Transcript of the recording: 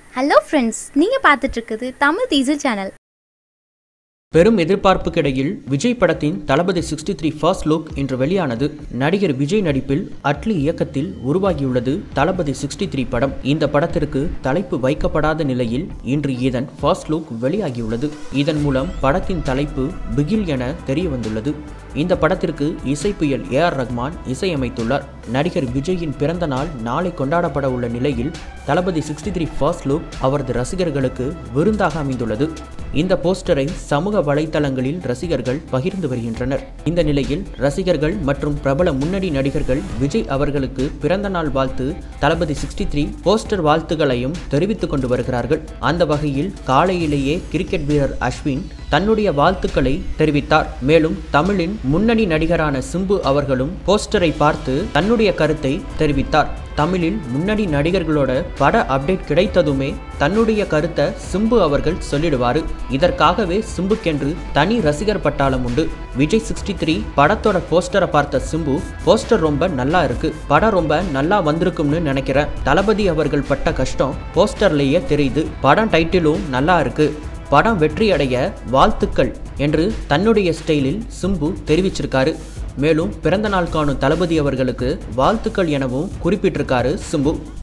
hello friends நீங்கள் பார்த்துட்டு இருக்குது தமிழ் டீசல் சேனல் பெரும் எதிர்பார்ப்புக்கிடையில் விஜய் படத்தின் Thalapathy sixty three first look இன்று வெளியானது நடிகர் விஜய் நடிப்பில் அட்லி இயக்கத்தில் உருவாகியுள்ளது தளபதி சிக்ஸ்டி த்ரீ படம் இந்த படத்திற்கு தலைப்பு வைக்கப்படாத நிலையில் இன்று இதன் ஃபர்ஸ்ட் லுக் வெளியாகியுள்ளது இதன் மூலம் படத்தின் தலைப்பு பிகில் என தெரிய வந்துள்ளது இந்த படத்திற்கு இசைப்புயல் ஏ ஆர் ரஹ்மான் இசையமைத்துள்ளார் நடிகர் விஜயின் பிறந்த நாள் நாளை கொண்டாடப்பட உள்ள நிலையில் Thalapathy sixty three first look அவரது ரசிகர்களுக்கு விருந்தாக அமைந்துள்ளது இந்த போஸ்டரை சமூக வலைத்தளங்களில் ரசிகர்கள் பகிர்ந்து வருகின்றனர் இந்த நிலையில் ரசிகர்கள் மற்றும் பிரபல முன்னணி நடிகர்கள் விஜய் அவர்களுக்கு பிறந்த நாள் வாழ்த்து தளபதி சிக்ஸ்டி த்ரீ போஸ்டர் வாழ்த்துகளையும் தெரிவித்துக் கொண்டு வருகிறார்கள் அந்த வகையில் காலையிலேயே கிரிக்கெட் வீரர் அஸ்வின் தன்னுடைய வாழ்த்துக்களை தெரிவித்தார் மேலும் தமிழின் முன்னணி நடிகரான சிம்பு அவர்களும் போஸ்டரை பார்த்து தன்னுடைய கருத்தை தெரிவித்தார் தமிழில் முன்னணி நடிகர்களோட பட அப்டேட் கிடைத்ததுமே தன்னுடைய கருத்தை சிம்பு அவர்கள் சொல்லிடுவாரு இதற்காகவே சிம்புக்கென்று தனி ரசிகர் பட்டாளம் உண்டு விஜய் சிக்ஸ்டி த்ரீ படத்தோட போஸ்டரை பார்த்த சிம்பு போஸ்டர் ரொம்ப நல்லா இருக்கு படம் ரொம்ப நல்லா வந்திருக்கும்னு நினைக்கிறேன் தளபதி அவர்கள் பட்ட கஷ்டம் போஸ்டர்லேயே தெரியுது படம் டைட்டிலும் நல்லா இருக்கு படம் வெற்றியடைய வாழ்த்துக்கள் என்று தன்னுடைய ஸ்டைலில் சிம்பு தெரிவிச்சிருக்காரு மேலும் பிறந்த நாள் காணும் தளபதி அவர்களுக்கு வாழ்த்துக்கள் எனவும் குறிப்பிட்டிருக்காரு சிம்பு